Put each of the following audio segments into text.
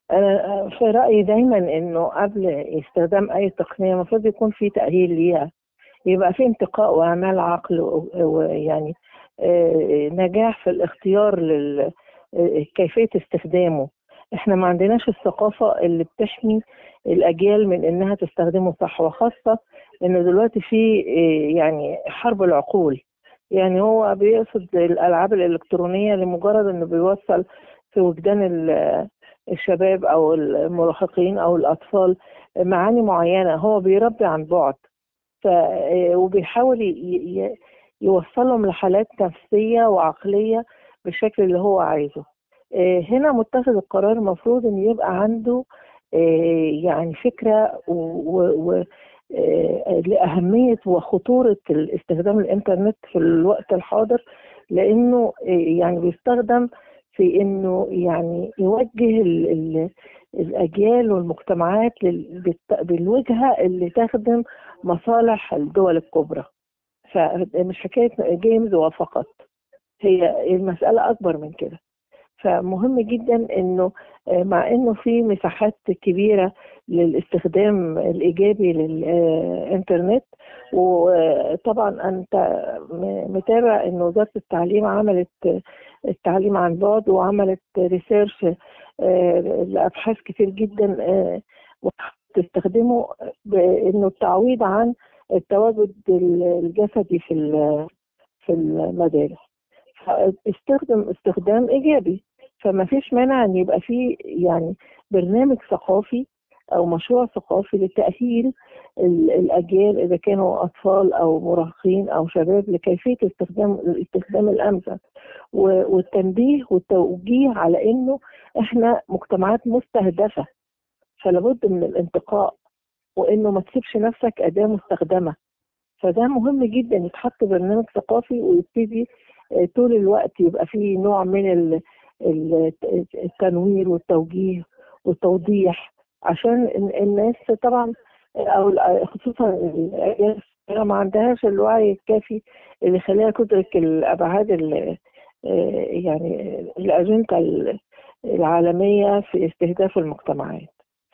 أنا في رأيي دايما إنه قبل استخدام أي تقنية المفروض يكون في تأهيل ليها يبقى في انتقاء وأعمال عقل و- ويعني آه، نجاح في الاختيار لل آه، كيفية استخدامه احنا ما عندناش الثقافة اللي بتحمي الأجيال من إنها تستخدمه صح وخاصة إنه دلوقتي في آه، يعني حرب العقول يعني هو بيقصد الألعاب الإلكترونية لمجرد إنه بيوصل في وجدان ال- الشباب أو المراهقين أو الأطفال معاني معينة هو بيربي عن بعد ف وبيحاول ي- ي- يوصلهم لحالات نفسية وعقلية بالشكل اللي هو عايزه آه، هنا متخذ القرار المفروض ان يبقى عنده آه، يعني فكرة و- و- و- آه، لأهمية وخطورة استخدام الإنترنت في الوقت الحاضر لأنه آه، يعني بيستخدم في إنه يعني يوجه ال- ال- الأجيال والمجتمعات لل- بالت- بالوجهة اللي تخدم مصالح الدول الكبرى فمش حكاية جيمز وفقط هي المسألة أكبر من كده فمهم جدا انه آه، مع انه في مساحات كبيره للاستخدام الايجابي للانترنت وطبعا انت م- متابع ان وزاره التعليم عملت التعليم عن بعد وعملت ريسيرش لابحاث كتير جدا آه، وتستخدمه بانه التعويض عن التواجد الجسدي في ال- في المدارس استخدم استخدام ايجابي فما فيش مانع ان يبقى في يعني برنامج ثقافي او مشروع ثقافي لتاهيل ال- الاجيال اذا كانوا اطفال او مراهقين او شباب لكيفيه استخدام الاستخدام الامثل و- والتنبيه والتوجيه على انه احنا مجتمعات مستهدفه فلابد من الانتقاء وانه ما تسيبش نفسك اداه مستخدمه فده مهم جدا يتحط برنامج ثقافي ويبتدي آه، طول الوقت يبقى فيه نوع من ال- ال- التنوير والتوجيه والتوضيح عشان ال- الناس طبعا او ال- خصوصا الاجيال الصغيرة ما عندهاش الوعي الكافي اللي يخليها تدرك الابعاد ال- آه، يعني الاجنده ال- العالميه في استهداف المجتمعات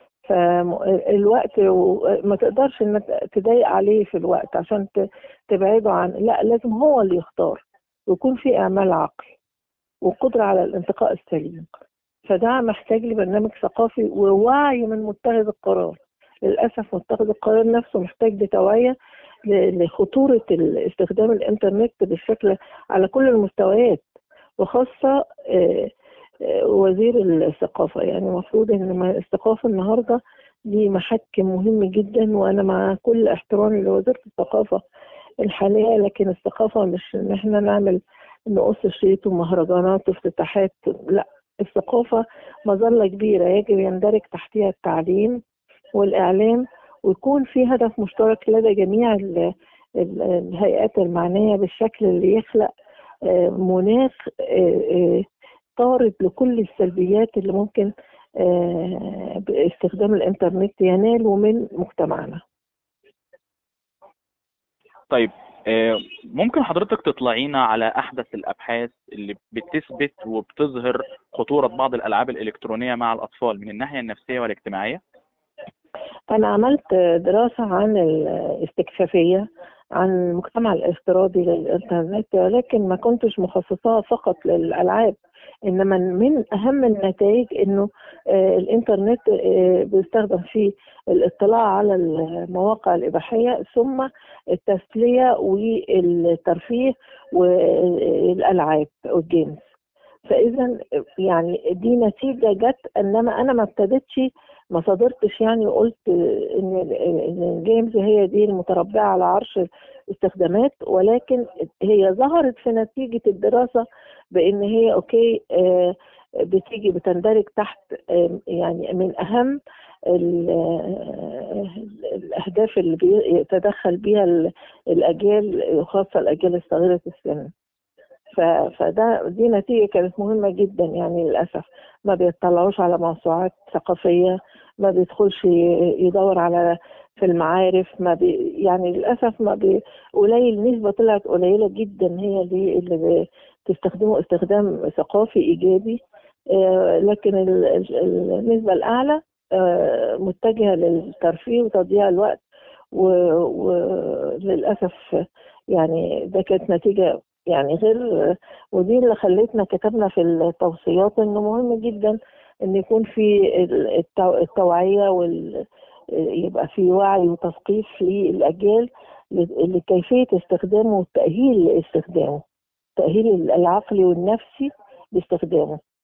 فالوقت ما تقدرش انك تضايق عليه في الوقت عشان ت- تبعده عن لا لازم هو اللي يختار ويكون في اعمال عقل وقدره على الانتقاء السليم فده محتاج لبرنامج ثقافي ووعي من متخذ القرار للاسف متخذ القرار نفسه محتاج لتوعيه ل- لخطوره ال- استخدام الانترنت بالشكل على كل المستويات وخاصه آه، آه، وزير الثقافه يعني المفروض ان ما- الثقافه النهارده دي محك مهم جدا وانا مع كل احترامي لوزاره الثقافه الحاليه لكن الثقافه مش ان احنا نعمل نقص شريط ومهرجانات وافتتاحات لا الثقافه مظله كبيره يجب يندرج تحتها التعليم والاعلام ويكون في هدف مشترك لدى جميع ال- ال- الهيئات المعنيه بالشكل اللي يخلق آه، مناخ آه، آه، طارد لكل السلبيات اللي ممكن آه، باستخدام الانترنت ينالوا من مجتمعنا طيب آه، ممكن حضرتك تطلعينا على أحدث الأبحاث اللي بتثبت وبتظهر خطورة بعض الألعاب الإلكترونية مع الأطفال من الناحية النفسية والاجتماعية؟ أنا عملت دراسة عن الاستكشافية عن المجتمع الافتراضي للإنترنت ولكن ما كنتش مخصصاها فقط للألعاب إنما من أهم النتائج إنه آه، الإنترنت آه، بيستخدم في الاطلاع على المواقع الإباحية ثم التسلية والترفيه والألعاب والجيمز فإذا يعني دي نتيجة جت إنما أنا ما ابتدتش ما صادرتش يعني وقلت ان ان الجيمز هي دي المتربعه على عرش استخدامات ولكن هي ظهرت في نتيجه الدراسه بان هي اوكي آه، بتيجي بتندرج تحت آه، يعني من اهم ال- آه، الاهداف اللي بيتدخل بيها ال- الاجيال خاصه الاجيال الصغيره السن ف- فده دي نتيجه كانت مهمه جدا يعني للاسف ما بيطلعوش على موسوعات ثقافيه ما بيدخلش ي- يدور على في المعارف ما بي يعني للاسف ما بي قليل نسبه طلعت قليله جدا هي دي اللي بتستخدمه استخدام ثقافي ايجابي آه، لكن ال- ال- النسبة الأعلى آه، متجهة للترفيه وتضييع الوقت و- وللأسف يعني ده كانت نتيجة يعني غير ودي اللي خلتنا كتبنا في التوصيات إنه مهم جدا إن يكون في التو- التوعية وال يبقى في وعي وتثقيف للأجيال لكيفية استخدامه والتأهيل لاستخدامه التأهيل العقلي والنفسي باستخدامه